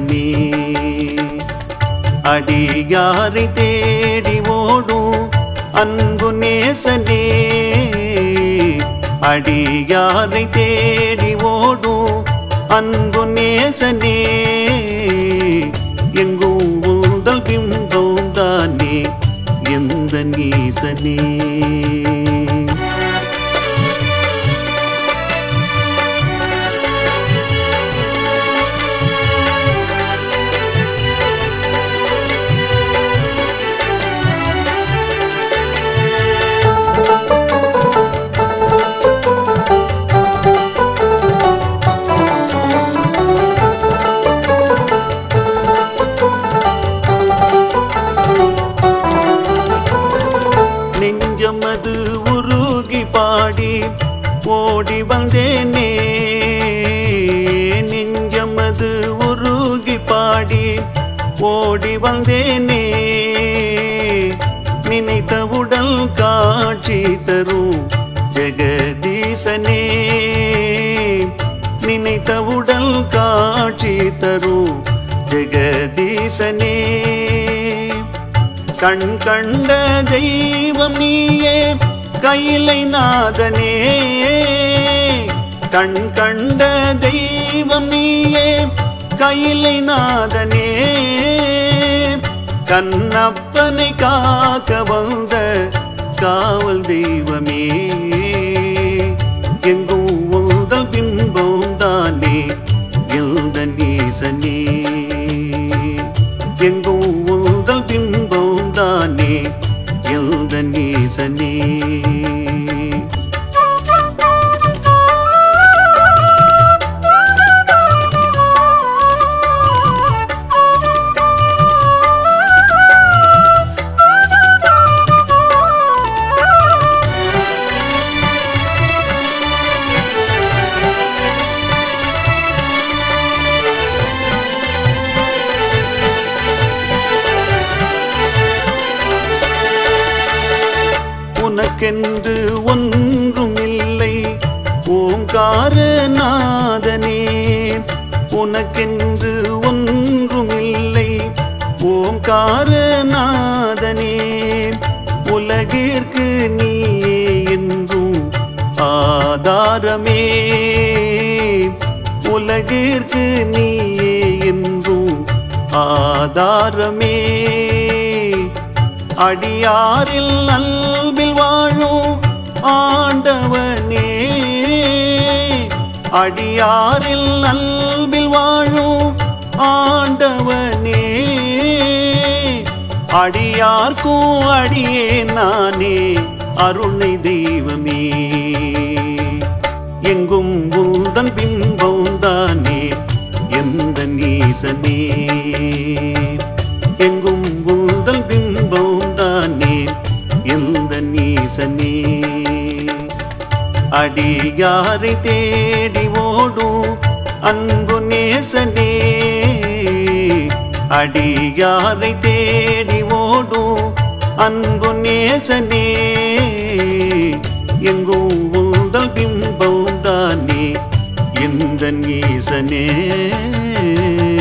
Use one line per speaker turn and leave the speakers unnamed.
தெய்வமே அடியாரை தேடி ஓடும் அன்பு நேசனே அடியாரை தேடி ஓடும் அன்பு நேசனே எங்கும் ஊதல் பிம்பம் தானே எந்த நீசனே நெஞ்சமது உருகி பாடி ஓடி வந்தேனே நெஞ்சமது உருகி பாடி ஓடி வந்தேனே நினைத்த உடல் காட்சி தரும் ஜெகதீசனே நினைத்த உடல் காட்சி தரும் ஜெகதீசனே கண் கண்ட தெய்வம் நீயே கையிலை நாதனே கண் கண்ட தெய்வம் நீயே கையிலை நாதனே கண்ணப்பனை காக்க வந்த காவல் தெய்வமே எங்கும் ஊதல் பிம்பம் தானே எந்த நீசனே எங்கும் ஊதல் பிம்பம் தானே எந்த நீசனே உனக்கென்று ஒன்றும் இல்லை ஓங்காரநாதனே உனக்கென்று ஒன்றும் இல்லை ஓங்காரநாதனே உலகிற்கு நீயே என்றும் ஆதாரமே உலகிற்கு நீயே என்றும் ஆதாரமே அடியாரில் அன்பில் வாழும் ஆண்டவனே அடியாரில் அன்பில் வாழும் ஆண்டவனே அடியார்க்கும் அடியே நானே அருணை தெய்வமே எங்கும் உந்தன் பிம்பம் தானே எந்த நீசனே எங்கும் உந்தன் பிம்பம் தானே எந்த நீசனே அடியாரை தேடி ஓடும் அன்பு நேசனே அடியாரை தேடி ஓடும் அன்பு நேசனே எங்கும் உந்தல் பிம்பம் தானே எந்த ஈசனே